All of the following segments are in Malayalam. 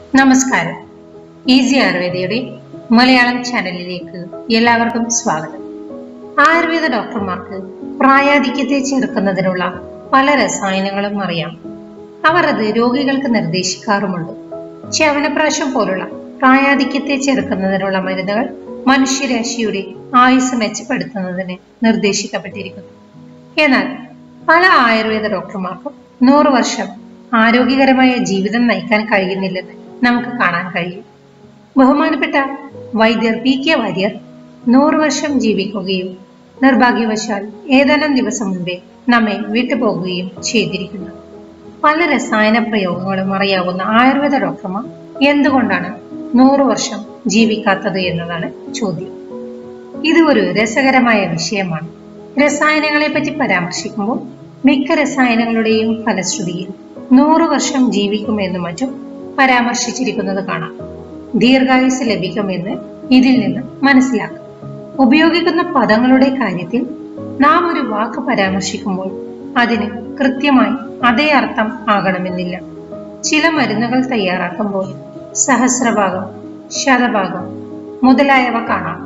നമസ്കാരം ഈസി ആയുർവേദയുടെ മലയാളം ചാനലിലേക്ക് എല്ലാവർക്കും സ്വാഗതം ആയുർവേദ ഡോക്ടർമാർക്ക് പ്രായാധിക്യത്തെ ചെറുക്കുന്നതിനുള്ള പല രസായനങ്ങളും അറിയാം അവർ അത് രോഗികൾക്ക് നിർദ്ദേശിക്കാറുമുണ്ട് ചവനപ്രാശം പോലുള്ള പ്രായാധിക്യത്തെ ചെറുക്കുന്നതിനുള്ള മരുന്നുകൾ മനുഷ്യരാശിയുടെ ആയുസ് മെച്ചപ്പെടുത്തുന്നതിന് നിർദ്ദേശിക്കപ്പെട്ടിരിക്കുന്നു എന്നാൽ പല ആയുർവേദ ഡോക്ടർമാർക്കും നൂറ് വർഷം ആരോഗ്യകരമായ ജീവിതം നയിക്കാൻ കഴിയുന്നില്ലെന്ന് നമുക്ക് കാണാൻ കഴിയും ബഹുമാനപ്പെട്ട വൈദ്യർ പി കെ വാര്യർ നൂറ് വർഷം ജീവിക്കുകയും നിർഭാഗ്യവശാൽ ഏതാനും ദിവസം മുമ്പേ നമ്മെ വിട്ടുപോകുകയും ചെയ്തിരിക്കുന്നു പല രസായന പ്രയോഗങ്ങളും അറിയാവുന്ന ആയുർവേദ ഡോക്ടർമാർ എന്തുകൊണ്ടാണ് നൂറ് വർഷം ജീവിക്കാത്തത് എന്നതാണ് ചോദ്യം ഇത് ഒരു രസകരമായ വിഷയമാണ് രസായനങ്ങളെ പറ്റി പരാമർശിക്കുമ്പോൾ മിക്ക രസായനങ്ങളുടെയും ഫലശ്രുതിയിൽ നൂറ് വർഷം ജീവിക്കുമെന്നും മറ്റും പരാമർശിച്ചിരിക്കുന്നത് കാണാം ദീർഘായുസ് ലഭിക്കുമെന്ന് ഇതിൽ നിന്ന് മനസ്സിലാക്കാം ഉപയോഗിക്കുന്ന പദങ്ങളുടെ കാര്യത്തിൽ നാം ഒരു വാക്ക് പരാമർശിക്കുമ്പോൾ അതിന് കൃത്യമായി അതേ അർത്ഥം ആകണമെന്നില്ല ചില മരുന്നുകൾ തയ്യാറാക്കുമ്പോൾ സഹസ്രഭാഗം ശതഭാഗം മുതലായവ കാണാം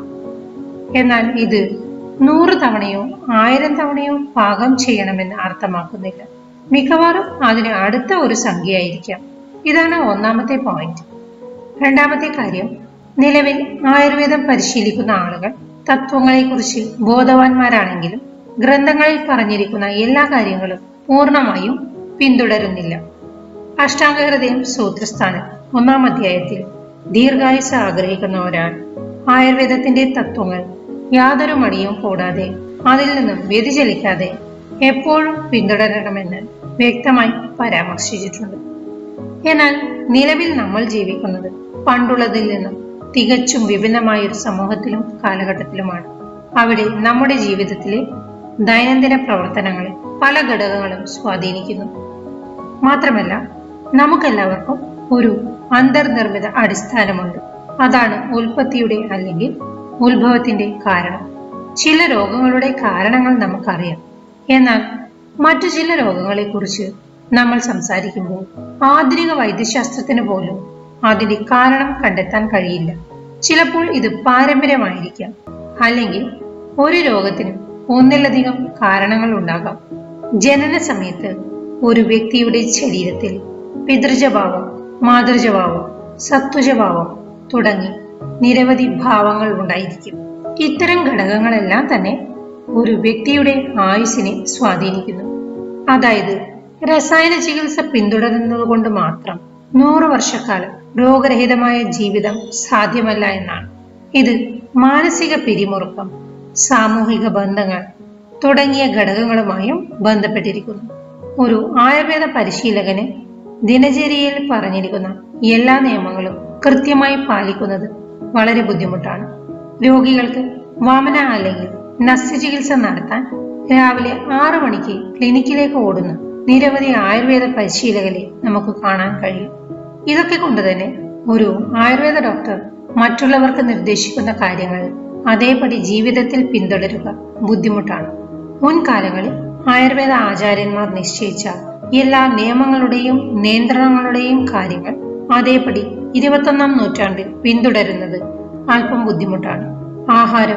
എന്നാൽ ഇത് നൂറ് തവണയോ ആയിരം തവണയോ പാകം ചെയ്യണമെന്ന് അർത്ഥമാക്കുന്നില്ല മിക്കവാറും അതിന് അടുത്ത ഒരു സംഖ്യയായിരിക്കാം ഇതാണ് ഒന്നാമത്തെ പോയിന്റ് രണ്ടാമത്തെ കാര്യം നിലവിൽ ആയുർവേദം പരിശീലിക്കുന്ന ആളുകൾ തത്വങ്ങളെക്കുറിച്ച് ബോധവാന്മാരാണെങ്കിലും ഗ്രന്ഥങ്ങളിൽ പറഞ്ഞിരിക്കുന്ന എല്ലാ കാര്യങ്ങളും പൂർണ്ണമായും പിന്തുടരുന്നില്ല അഷ്ടാംഗ ഹൃദയം സൂത്രസ്ഥാനം ഒന്നാം അധ്യായത്തിൽ ദീർഘായുസ് ആഗ്രഹിക്കുന്ന ഒരാൾ ആയുർവേദത്തിന്റെ തത്വങ്ങൾ യാതൊരു മടിയും കൂടാതെ അതിൽ നിന്നും വ്യതിചലിക്കാതെ എപ്പോഴും പിന്തുടരണമെന്ന് വ്യക്തമായി പരാമർശിച്ചിട്ടുണ്ട് എന്നാൽ നിലവിൽ നമ്മൾ ജീവിക്കുന്നത് പണ്ടുള്ളതിൽ നിന്നും തികച്ചും വിഭിന്നമായ ഒരു സമൂഹത്തിലും കാലഘട്ടത്തിലുമാണ് അവിടെ നമ്മുടെ ജീവിതത്തിലെ ദൈനംദിന പ്രവർത്തനങ്ങളെ പല ഘടകങ്ങളും സ്വാധീനിക്കുന്നു മാത്രമല്ല നമുക്കെല്ലാവർക്കും ഒരു അന്തർനിർമ്മിത അടിസ്ഥാനമുണ്ട് അതാണ് ഉൽപ്പത്തിയുടെ അല്ലെങ്കിൽ ഉത്ഭവത്തിന്റെ കാരണം ചില രോഗങ്ങളുടെ കാരണങ്ങൾ നമുക്കറിയാം എന്നാൽ മറ്റു ചില രോഗങ്ങളെ കുറിച്ച് നമ്മൾ സംസാരിക്കുമ്പോൾ ആധുനിക വൈദ്യശാസ്ത്രത്തിന് പോലും അതിന്റെ കാരണം കണ്ടെത്താൻ കഴിയില്ല ചിലപ്പോൾ ഇത് പാരമ്പര്യമായിരിക്കാം അല്ലെങ്കിൽ ഒരു രോഗത്തിന് ഒന്നിലധികം കാരണങ്ങൾ ഉണ്ടാകാം ജനന സമയത്ത് ഒരു വ്യക്തിയുടെ ശരീരത്തിൽ പിതൃജഭാവം മാതൃജഭാവം സത്വജഭാവം തുടങ്ങി നിരവധി ഭാവങ്ങൾ ഉണ്ടായിരിക്കും ഇത്തരം ഘടകങ്ങളെല്ലാം തന്നെ ഒരു വ്യക്തിയുടെ ആയുസ്സിനെ സ്വാധീനിക്കുന്നു അതായത് രസായന ചികിത്സ പിന്തുടരുന്നത് കൊണ്ട് മാത്രം നൂറ് വർഷക്കാലം രോഗരഹിതമായ ജീവിതം സാധ്യമല്ല എന്നാണ് ഇത് മാനസിക പിരിമുറുക്കം സാമൂഹിക ബന്ധങ്ങൾ തുടങ്ങിയ ഘടകങ്ങളുമായും ബന്ധപ്പെട്ടിരിക്കുന്നു ഒരു ആയുർവേദ പരിശീലകന് ദിനചര്യയിൽ പറഞ്ഞിരിക്കുന്ന എല്ലാ നിയമങ്ങളും കൃത്യമായി പാലിക്കുന്നത് വളരെ ബുദ്ധിമുട്ടാണ് രോഗികൾക്ക് വാമന അല്ലെങ്കിൽ നസ്യ ചികിത്സ നടത്താൻ രാവിലെ ആറു മണിക്ക് ക്ലിനിക്കിലേക്ക് ഓടുന്ന നിരവധി ആയുർവേദ പരിശീലകരെ നമുക്ക് കാണാൻ കഴിയും ഇതൊക്കെ കൊണ്ട് തന്നെ ഒരു ആയുർവേദ ഡോക്ടർ മറ്റുള്ളവർക്ക് നിർദ്ദേശിക്കുന്ന കാര്യങ്ങൾ അതേപടി ജീവിതത്തിൽ പിന്തുടരുക ബുദ്ധിമുട്ടാണ് മുൻകാലങ്ങളിൽ ആയുർവേദ ആചാര്യന്മാർ നിശ്ചയിച്ച എല്ലാ നിയമങ്ങളുടെയും നിയന്ത്രണങ്ങളുടെയും കാര്യങ്ങൾ അതേപടി ഇരുപത്തൊന്നാം നൂറ്റാണ്ടിൽ പിന്തുടരുന്നത് അല്പം ബുദ്ധിമുട്ടാണ് ആഹാരം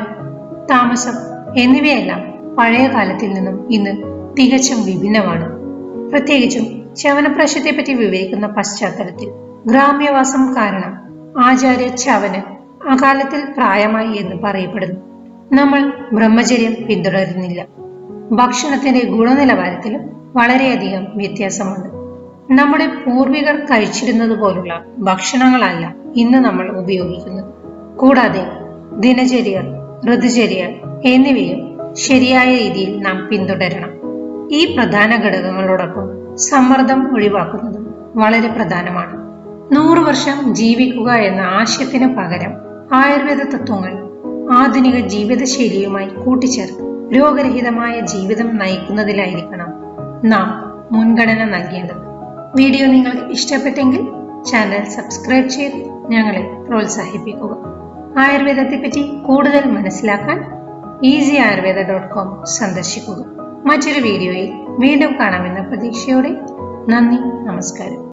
താമസം എന്നിവയെല്ലാം പഴയ കാലത്തിൽ നിന്നും ഇന്ന് തികച്ചും വിഭിന്നമാണ് പ്രത്യേകിച്ചും ചവനപ്രാശത്തെ പറ്റി വിവരിക്കുന്ന പശ്ചാത്തലത്തിൽ ഗ്രാമ്യവാസം കാരണം ആചാര്യ ചവന് അകാലത്തിൽ പ്രായമായി എന്ന് പറയപ്പെടുന്നു നമ്മൾ ബ്രഹ്മചര്യം പിന്തുടരുന്നില്ല ഭക്ഷണത്തിന്റെ ഗുണനിലവാരത്തിലും വളരെയധികം വ്യത്യാസമുണ്ട് നമ്മുടെ പൂർവികർ കഴിച്ചിരുന്നത് പോലുള്ള ഭക്ഷണങ്ങളല്ല ഇന്ന് നമ്മൾ ഉപയോഗിക്കുന്നത് കൂടാതെ ദിനചര്യ ഋതുചര്യ എന്നിവയും ശരിയായ രീതിയിൽ നാം പിന്തുടരണം ഈ പ്രധാന ഘടകങ്ങളോടൊപ്പം സമ്മർദ്ദം ഒഴിവാക്കുന്നതും വളരെ പ്രധാനമാണ് നൂറു വർഷം ജീവിക്കുക എന്ന ആശയത്തിന് പകരം ആയുർവേദ തത്വങ്ങൾ ആധുനിക ജീവിതശൈലിയുമായി കൂട്ടിച്ചേർത്ത് രോഗരഹിതമായ ജീവിതം നയിക്കുന്നതിലായിരിക്കണം നാം മുൻഗണന നൽകേണ്ടത് വീഡിയോ നിങ്ങൾക്ക് ഇഷ്ടപ്പെട്ടെങ്കിൽ ചാനൽ സബ്സ്ക്രൈബ് ചെയ്ത് ഞങ്ങളെ പ്രോത്സാഹിപ്പിക്കുക ആയുർവേദത്തെപ്പറ്റി കൂടുതൽ മനസ്സിലാക്കാൻ ഈസി ആയുർവേദ ഡോട്ട് കോം സന്ദർശിക്കുക മറ്റൊരു വീഡിയോയിൽ വീണ്ടും കാണാമെന്ന പ്രതീക്ഷയോടെ നന്ദി നമസ്കാരം